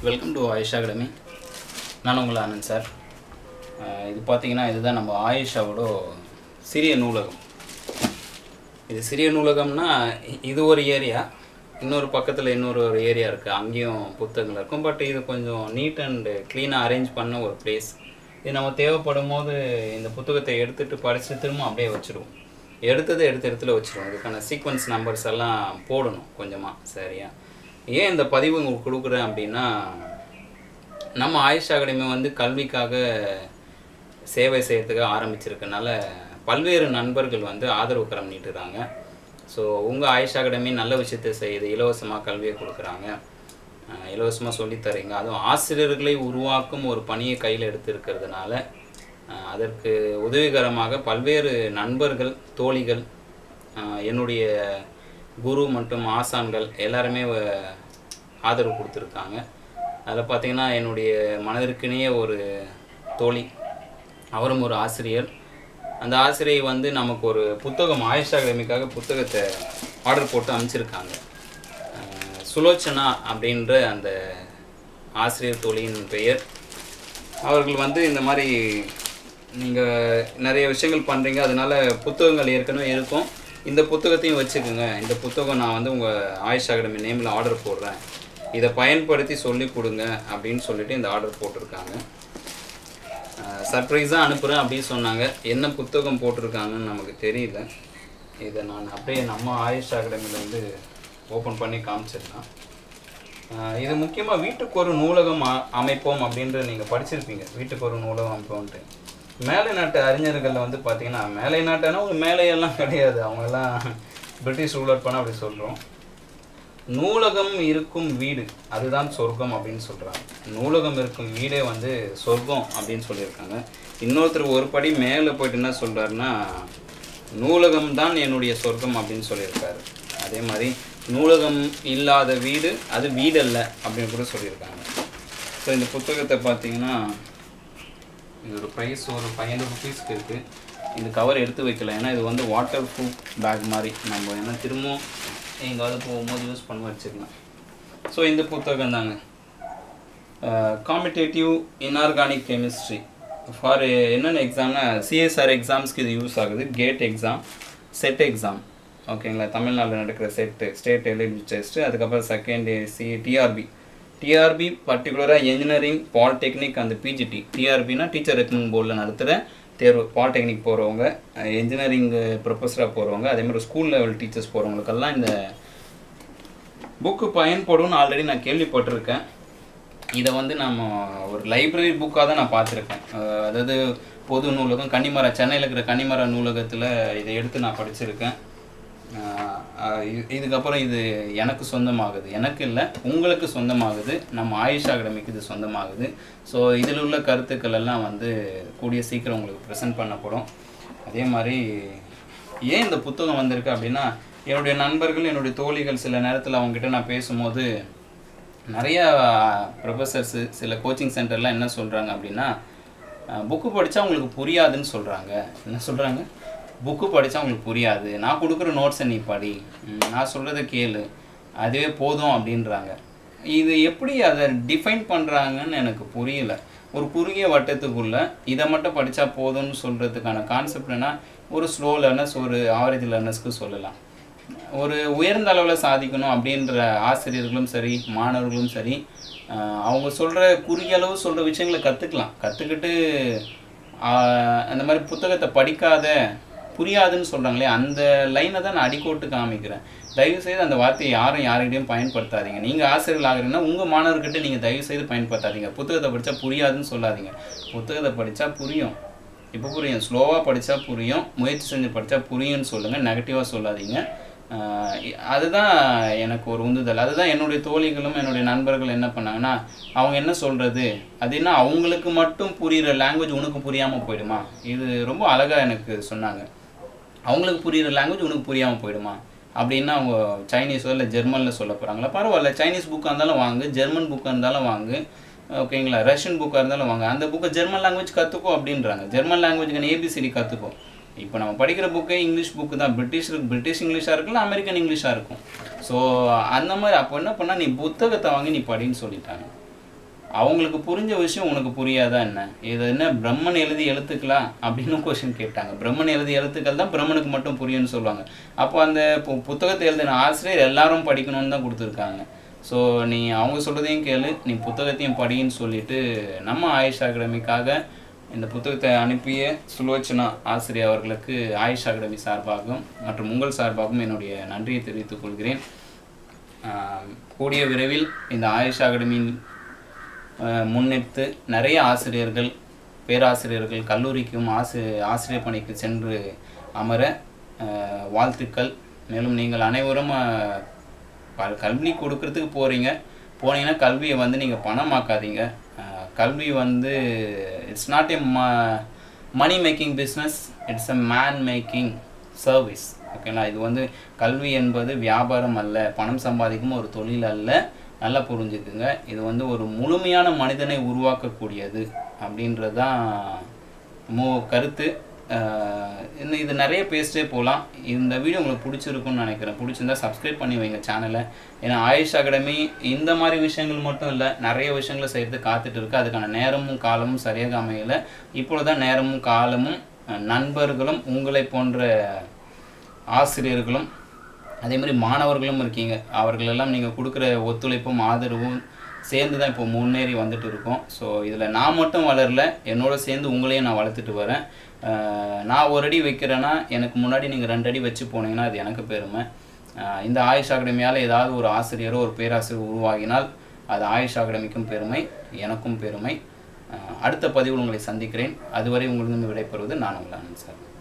welcome to AYUSH academy நான் உங்கள் Anand sir அஹ் இது பார்த்தீங்கன்னா இதுதான் நம்ம ஆயுஷாவோட சிறிய நூலகம் இது சிறிய நூலகம்னா இ- இது ஒரு ஏரியா இன்னொரு பக்கத்தில் இன்னொரு ஒரு ஏரியா இருக்குது அங்கேயும் புத்தகங்கள் இருக்கும் பட் இது கொஞ்சம் நீட் அண்ட் க்ளீனாக அரேஞ்ச் பண்ண ஒரு பிளேஸ் இது நம்ம தேவைப்படும் போது இந்த புத்தகத்தை எடுத்துகிட்டு படித்து திரும்ப அப்படியே வச்சுருவோம் எடுத்ததை எடுத்த இடத்துல வச்சுருவோம் இதுக்கான சீக்வன்ஸ் நம்பர்ஸ் எல்லாம் போடணும் கொஞ்சமாக சரியா ஏன் இந்த பதிவு உங்களுக்கு கொடுக்குறேன் அப்படின்னா நம்ம ஆயுஷ் அகாடமி வந்து கல்விக்காக சேவை செய்யறதுக்கு ஆரம்பிச்சிருக்கனால பல்வேறு நண்பர்கள் வந்து ஆதரவு கரம் நீட்டுறாங்க ஸோ உங்கள் ஆயுஷ் அகாடமி நல்ல விஷயத்தை செய்யுது இலவசமாக கல்வியை கொடுக்குறாங்க இலவசமாக சொல்லித்தரீங்க அதுவும் ஆசிரியர்களை உருவாக்கும் ஒரு பணியை கையில் எடுத்திருக்கிறதுனால அஹ், அதற்கு உதவிகரமாக பல்வேறு நண்பர்கள் தோழிகள் அஹ், என்னுடைய குரு மற்றும் ஆசான்கள் எல்லாருமே வ- ஆதரவு கொடுத்துருக்காங்க அதில் பார்த்தீங்கன்னா என்னுடைய மனதிற்கினிய ஒரு தோழி அவரும் ஒரு ஆசிரியர் அந்த ஆசிரியை வந்து நமக்கு ஒரு புத்தகம் ஆயுஷ் அகாடமிக்காக புத்தகத்தை ஆர்டர் போட்டு அமைச்சிருக்காங்க அஹ் சுலோச்சனா அப்படின்ற அந்த ஆசிரியர் தோழியின் பெயர் அவர்கள் வந்து இந்த மாதிரி நீங்கள் நிறைய விஷயங்கள் பண்ணுறீங்க அதனால புத்தகங்கள் ஏற்கனவே இருக்கும் இந்த புத்தகத்தையும் வச்சுக்கோங்க இந்த புத்தகம் நான் வந்து உங்கள் ஆயுஷ் அகாடமி நேமில் ஆர்டர் போடுறேன் இதை பயன்படுத்தி சொல்லி கொடுங்க அப்படின்னு சொல்லிட்டு இந்த ஆர்டர் போட்டிருக்காங்க சர்ப்ரைஸாக அனுப்புகிறேன் அப்படின்னு சொன்னாங்க என்ன புத்தகம் போட்டிருக்காங்கன்னு நமக்கு தெரியல இதை நான் அப்படியே நம்ம ஆயுஷ் அகாடமிலேருந்து ஓப்பன் பண்ணி காமிச்சிடலாம் ஆஹ் இது முக்கியமாக வீட்டுக்கு ஒரு நூலகம் அ- அமைப்போம் அப்படின்ற நீங்கள் படிச்சிருப்பீங்க வீட்டுக்கு ஒரு நூலகம் அமைப்போம்ட்டு மேலை நாட்டு அறிஞர்கள் வந்து பார்த்தீங்கன்னா மேலை நாட்டானா ஒரு மேலையெல்லாம் கிடையாது அவங்கெல்லாம் பிரிட்டிஷ் ரூலர் பண்ண அப்படி சொல்கிறோம் நூலகம் இருக்கும் வீடு அதுதான் சொர்க்கம் அப்படின்னு சொல்கிறாங்க நூலகம் இருக்கும் வீடே வந்து சொர்க்கம் அப்படின்னு சொல்லியிருக்காங்க இன்னொருத்தர் ஒரு படி மேலே போயிட்டு என்ன சொல்கிறாருன்னா நூலகம் தான் என்னுடைய சொர்க்கம் அப்படின்னு சொல்லியிருக்காரு அதே மாதிரி நூலகம் இல்லாத வீடு அது வீடல்ல அப்படின்னு கூட சொல்லியிருக்காங்க ஸோ இந்த புத்தகத்தை பார்த்தீங்கன்னா இதோட ப்ரைஸ் ஒரு ஃபைவ் ஹண்ட்ரட் ருபீஸ்க்கு இருக்குது இந்த கவர் எடுத்து வைக்கல ஏன்னா இது வந்து வாட்டர் ப்ரூஃப் பேக் மாதிரி நம்ம என்ன திரும்பவும் எங்காவது போகும்போது யூஸ் பண்ண வச்சுக்கலாம் ஸோ இந்த புத்தகம் தாங்க காம்படேட்டிவ் இன்ஆர்கானிக் கெமிஸ்ட்ரி ஃபார் என்னென்ன எக்ஸாம்னா சிஎஸ்ஆர் எக்ஸாம்ஸ்க்கு இது யூஸ் ஆகுது கேட் எக்ஸாம் செட் எக்ஸாம் ஓகேங்களா தமிழ்நாட்டில் நடக்கிற செட்டு ஸ்டேட் எலிஜிபிள் டெஸ்ட்டு அதுக்கப்புறம் செகண்ட் சி டிஆர்பி டிஆர்பி பர்டிகுலராக இன்ஜினியரிங் பாலிடெக்னிக் அந்த பிஜிடி டிஆர்பினா டீச்சர் ரெக்கமெண்ட் போர்டில் நடத்துகிற தேர்வு பாலிடெக்னிக் போகிறவங்க இன்ஜினியரிங் ப்ரொஃபஸராக போகிறவங்க அதே மாதிரி ஸ்கூல் லெவல் டீச்சர்ஸ் போகிறவங்களுக்கெல்லாம் இந்த புக்கு பயன்படும்னு ஆல்ரெடி நான் கேள்விப்பட்டிருக்கேன் இதை வந்து நம்ம ஒரு லைப்ரரி புக்காக தான் நான் பார்த்துருக்கேன் அஹ் அதாவது பொது நூலகம் கன்னிமரா சென்னையில் இருக்கிற கன்னிமரா நூலகத்தில் இதை எடுத்து நான் படிச்சிருக்கேன் அஹ் அஹ் இது- இதுக்கப்புறம் இது எனக்கு சொந்தமாகுது எனக்கு இல்லை உங்களுக்கு சொந்தமாகுது நம்ம ஆயுஷ் அகாடமிக்கு இது சொந்தமாகுது ஸோ இதில் உள்ள கருத்துக்கள் எல்லாம் வந்து கூடிய சீக்கிரம் உங்களுக்கு ப்ரெசென்ட் பண்ணப்படும் அதே மாதிரி ஏன் இந்த புத்தகம் வந்திருக்கு அப்படின்னா என்னுடைய நண்பர்கள் என்னுடைய தோழிகள் சில நேரத்தில் அவங்ககிட்ட நான் பேசும்போது நிறைய ப்ரொஃபஸர்ஸு சில கோச்சிங் சென்டர்லாம் என்ன சொல்கிறாங்க அப்படின்னா புக்கு படித்தா உங்களுக்கு புரியாதுன்னு சொல்கிறாங்க என்ன சொல்கிறாங்க புக்கு படித்தா உங்களுக்கு புரியாது நான் கொடுக்குற நோட்ஸை நீ படி ம், நான் சொல்கிறத கேளு அதுவே போதும் அப்படின்றாங்க இது எப்படி அதை டிஃபைன் பண்ணுறாங்கன்னு எனக்கு புரியல ஒரு குறுகிய வட்டத்துக்குள்ள இதை மட்டும் படித்தா போதும்னு சொல்கிறதுக்கான கான்செப்ட் என்ன ஒரு ஸ்லோ லேர்னர்ஸ் ஒரு ஆவரேஜ் லேர்னர்ஸ்க்கு சொல்லலாம் ஒரு உயர்ந்த அளவில் சாதிக்கணும் அப்படின்ற ஆசிரியர்களும் சரி மாணவர்களும் சரி ஆஹ் அவங்க சொல்கிற குறுகிய அளவு சொல்கிற விஷயங்களை கற்றுக்கலாம் கற்றுக்கிட்டு அந்த மாதிரி புத்தகத்தை படிக்காத புரியாதுன்னு சொல்கிறாங்களே அந்த லைனை தான் நான் அடிக்கோட்டு காமிக்கிறேன் தயவு செய்து அந்த வார்த்தையை யாரும் யாருக்கிட்டையும் பயன்படுத்தாதீங்க நீங்கள் ஆசிரியர்கள் ஆகிறீங்கன்னா உங்கள் மாணவர்கிட்ட நீங்கள் தயவு செய்து பயன்படுத்தாதீங்க புத்தகத்தை படித்தா புரியாதுன்னு சொல்லாதீங்க புத்தகத்தை படித்தா புரியும் இப்போ புரியும் ஸ்லோவாக படித்தா புரியும் முயற்சி செஞ்சு படித்தா புரியும்னு சொல்லுங்கள் நெகட்டிவாக சொல்லாதீங்க ஆஹ் இ- அதுதான் எனக்கு ஒரு உந்துதல் அதுதான் என்னுடைய தோழிகளும் என்னுடைய நண்பர்கள் என்ன பண்ணாங்கன்னா அவங்க என்ன சொல்கிறது அது என்ன அவங்களுக்கு மட்டும் புரிகிற லாங்குவேஜ் உனக்கு புரியாமல் போயிடுமா இது ரொம்ப அழகாக எனக்கு சொன்னாங்க அவங்களுக்கு புரிகிற லாங்குவேஜ் உனக்கு புரியாமல் போயிடுமா அப்படின்னா அவங்க சைனீஸோ இல்லை ஜெர்மனில் சொல்ல போகிறாங்களா பரவாயில்ல சைனீஸ் புக்காக இருந்தாலும் வாங்கு ஜெர்மன் புக்காக இருந்தாலும் வாங்கு ஓகேங்களா ரஷ்யன் புக்காக இருந்தாலும் வாங்க அந்த புக்கை ஜெர்மன் லாங்குவேஜ் கற்றுக்கோ அப்படின்றாங்க ஜெர்மன் லாங்குவேஜ்க்கான ஏபிசிடி கற்றுக்கோ இப்போ நம்ம படிக்கிற புக்கே இங்கிலீஷ் புக்கு தான் பிரிட்டிஷ் பிரிட்டிஷ் இங்கிலீஷாக இருக்கலாம் அமெரிக்கன் இங்கிலீஷாக இருக்கும் ஸோ அந்த மாதிரி அப்போ என்ன பண்ணால் நீ புத்தகத்தை வாங்கி நீ படின்னு சொல்லிட்டாங்க அவங்களுக்கு புரிஞ்ச விஷயம் உனக்கு புரியாதா என்ன இது என்ன பிரம்மன் எழுதி எழுத்துக்களா அப்படின்னு கொஷின் கேட்டாங்க பிரம்மன் எழுதி எழுத்துக்கள் தான் பிரம்மனுக்கு மட்டும் புரியும்னு சொல்லுவாங்க அப்போ அந்த பு- புத்தகத்தை எழுதின ஆசிரியர் எல்லாரும் படிக்கணும்னு தான் கொடுத்துருக்காங்க ஸோ நீ அவங்க சொல்கிறதையும் கேளு நீ புத்தகத்தையும் படின்னு சொல்லிட்டு நம்ம ஆயுஷ் அகாடமிக்காக இந்த புத்தகத்தை அனுப்பிய சுலோச்சனா ஆசிரியர் அவர்களுக்கு ஆயுஷ் அகாடமி சார்பாகவும் மற்றும் உங்கள் சார்பாகவும் என்னுடைய நன்றியை தெரிவித்துக் கொள்கிறேன் ஆம், கூடிய விரைவில் இந்த ஆயுஷ் அகாடமியின் அஹ், முன்னெடுத்து நிறைய ஆசிரியர்கள் பேராசிரியர்கள் கல்லூரிக்கும் ஆசி ஆசிரியர் பணிக்கு சென்று அமர அஹ், வாழ்த்துக்கள் மேலும் நீங்கள் அனைவரும் அஹ், ப- கல்வி கொடுக்கறதுக்கு போகிறீங்க போனீங்கன்னா கல்வியை வந்து நீங்கள் பணமாக்காதீங்க அஹ், கல்வி வந்து இட்ஸ் நாட் எ ம money making business it's a man making service ஓகேங்களா இது வந்து கல்வி என்பது வியாபாரம் அல்ல பணம் சம்பாதிக்கும் ஒரு தொழில் அல்ல நல்லா புரிஞ்சுக்குங்க இது வந்து ஒரு முழுமையான மனிதனை உருவாக்கக்கூடியது அப்படின்றது தான் மோ கருத்து ஆஹ் இன்னும் இது நிறைய பேசிட்டே போகலாம் இந்த வீடியோ உங்களுக்கு பிடிச்சிருக்கும்னு நினைக்கிறேன் பிடிச்சிருந்தா சப்ஸ்கிரைப் பண்ணி வைங்க சேனலை ஏன்னா ஆயுஷ் அகாடமி இந்த மாதிரி விஷயங்கள் மட்டும் இல்லை நிறைய விஷயங்களை செய்யறது காத்துட்டு இருக்கு அதுக்கான நேரமும் காலமும் சரியாக அமையல இப்பொழுதுதான் நேரமும் காலமும் அஹ், நண்பர்களும் உங்களை போன்ற ஆசிரியர்களும் அதே மாதிரி மாணவர்களும் இருக்கீங்க அவர்களெல்லாம் நீங்கள் கொடுக்குற ஒத்துழைப்பும் ஆதரவும் சேர்ந்து தான் இப்போ முன்னேறி வந்துட்டு இருக்கோம் ஸோ இதில் நான் மட்டும் வளரல என்னோட சேர்ந்து உங்களையும் நான் வளர்த்துட்டு வரேன் அஹ் நான் ஒரு அடி வைக்கிறேன்னா எனக்கு முன்னாடி நீங்கள் ரெண்டு அடி வச்சு போனீங்கன்னா அது எனக்கு பெருமை அஹ் இந்த ஆயுஷ் அகாடமியால் ஏதாவது ஒரு ஆசிரியரோ ஒரு பேராசிரியர் உருவாகினால் அது ஆயுஷ் அகாடமிக்கும் பெருமை எனக்கும் பெருமை அஹ் அடுத்த பதிவில் உங்களை சந்திக்கிறேன் அதுவரை உங்களிடம் விடைபெறுவது நான் உங்கள் ஆனந்த் சார்